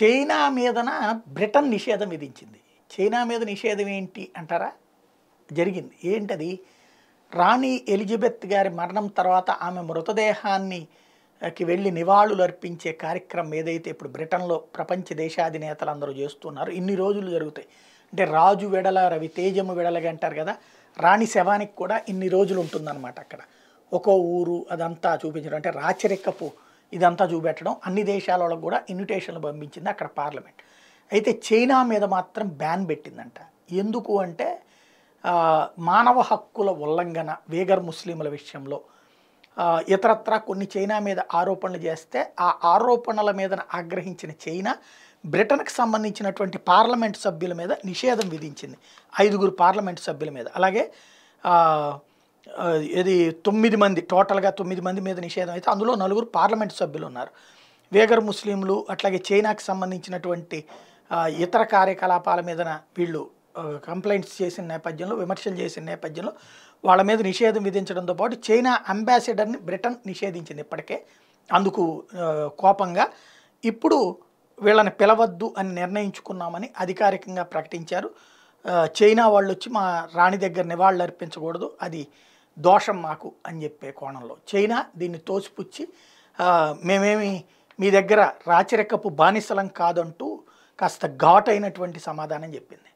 China మీదన Britain నిషేధం విధించింది చైనా మీద నిషేధం ఏంటి అంటారా జరిగింది ఏంటది రాణి ఎలిజబెత్ గారి మరణం తర్వాత ఆమె మృతదేహాన్ని ఆ, కి వెళ్ళి నివాళులు అర్పించే కార్యక్రమం ఏదైతే ఇప్పుడు బ్రిటన్లో ప్రపంచ దేశాధినేతలు అందరూ చేస్తున్నారు ఇన్ని రోజులు జరుగుతాయి అంటే రాజు వెడల రవి తేజము వెడలగా అంటారు కదా రాణి శవానికి కూడా ఇన్ని రోజులు ఉంటుందన్నమాట అక్కడ ఒక్కో ఊరు అదంతా చూపించడం అంటే రాచరికపు ఇదంతా చూపెట్టడం అన్ని దేశాల వాళ్ళకు కూడా ఇన్విటేషన్లు పంపించింది అక్కడ పార్లమెంట్ అయితే చైనా మీద మాత్రం బ్యాన్ పెట్టిందంట ఎందుకు అంటే ఆ, మానవ హక్కుల ఉల్లంఘన వేగర్ ముస్లింల విషయంలో ఆ, ఇతరత్రా కొన్ని చైనా మీద ఆరోపణలు చేస్తే ఆ ఆరోపణల మీద ఆగ్రహించిన చైనా బ్రిటన్కి సంబంధించినటువంటి పార్లమెంట్ సభ్యుల మీద నిషేధం విధించింది ఐదుగురు పార్లమెంట్ సభ్యుల మీద అలాగే ఆ, ఆ, ఇది తొమ్మిది మంది టోటల్గా తొమ్మిది మంది మీద నిషేధం అయితే అందులో నలుగురు పార్లమెంట్ సభ్యులు ఉన్నారు వేగర్ ముస్లింలు అట్లాగే చైనాకి సంబంధించినటువంటి ఆ, ఇతర కార్యకలాపాల మీద వీళ్ళు ఆ, కంప్లైంట్స్ చేసిన నేపథ్యంలో విమర్శలు చేసిన నేపథ్యంలో వాళ్ళ మీద నిషేధం విధించడంతో పాటు చైనా అంబాసిడర్ని బ్రిటన్ నిషేధించింది ఇప్పటికే అందుకు ఆ, కోపంగా ఇప్పుడు వీళ్ళని పిలవద్దు అని నిర్ణయించుకున్నామని అధికారికంగా ప్రకటించారు ఆ, చైనా వాళ్ళు వచ్చి మా రాణి దగ్గర నివాళులు అర్పించకూడదు అది దోషం మాకు అని చెప్పే కోణంలో చైనా దీన్ని తోసిపుచ్చి ఆ, మేమేమి మీ దగ్గర రాచరికపు బానిసలం కాదంటూ కాస్త ఘాటైనటువంటి సమాధానం చెప్పింది